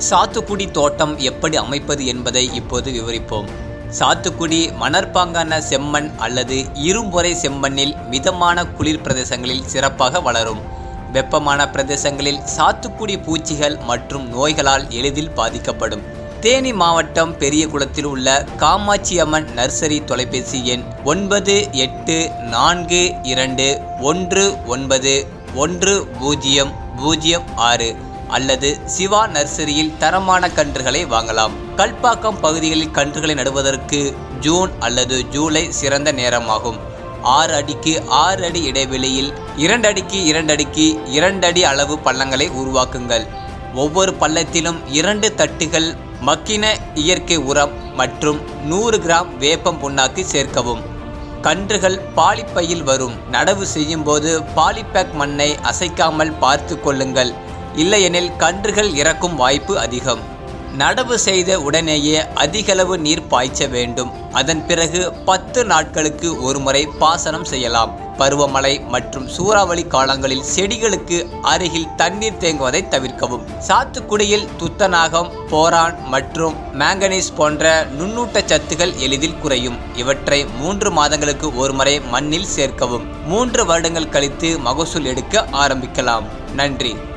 சாத்துக்குடி தோட்டம் எப்படி அமைப்பது என்பதை இப்போது விவரிப்போம் சாத்துக்குடி மணற்பாங்கான செம்மண் அல்லது இரும்பொறை செம்மண்ணில் மிதமான குளிர் பிரதேசங்களில் சிறப்பாக வளரும் வெப்பமான பிரதேசங்களில் சாத்துக்குடி பூச்சிகள் மற்றும் நோய்களால் எளிதில் பாதிக்கப்படும் தேனி மாவட்டம் பெரியகுளத்தில் உள்ள காமாட்சி அம்மன் நர்சரி தொலைபேசி எண் ஒன்பது எட்டு நான்கு இரண்டு ஒன்று ஒன்பது ஒன்று பூஜ்ஜியம் பூஜ்ஜியம் ஆறு அல்லது சிவா நர்சரியில் தரமான கன்றுகளை வாங்கலாம் கல்பாக்கம் பகுதிகளில் கன்றுகளை நடுவதற்கு ஜூன் அல்லது ஜூலை சிறந்த நேரமாகும் ஆறு அடிக்கு ஆறு அடி இடைவெளியில் இரண்டு அடிக்கு இரண்டு அடிக்கு இரண்டு அடி அளவு பள்ளங்களை உருவாக்குங்கள் ஒவ்வொரு பள்ளத்திலும் இரண்டு தட்டுகள் மக்கின இயற்கை உரம் மற்றும் நூறு கிராம் வேப்பம் புண்ணாக்கு சேர்க்கவும் கன்றுகள் பாலிப்பையில் வரும் நடவு செய்யும் போது பாலிபேக் மண்ணை அசைக்காமல் பார்த்து கொள்ளுங்கள் இல்லையெனில் கன்றுகள் இறக்கும் வாய்ப்பு அதிகம் நடவு செய்த உடனேயே அதிகளவு நீர் பாய்ச்ச வேண்டும் அதன் பிறகு பத்து நாட்களுக்கு ஒருமுறை பாசனம் செய்யலாம் பருவமழை மற்றும் சூறாவளி காலங்களில் செடிகளுக்கு அருகில் தண்ணீர் தேங்குவதை தவிர்க்கவும் சாத்துக்குடியில் துத்தநாகம் போரான் மற்றும் மேங்கனீஸ் போன்ற நுண்ணூட்ட சத்துகள் எளிதில் குறையும் இவற்றை மூன்று மாதங்களுக்கு ஒருமுறை மண்ணில் சேர்க்கவும் மூன்று வருடங்கள் கழித்து மகசூல் எடுக்க ஆரம்பிக்கலாம் நன்றி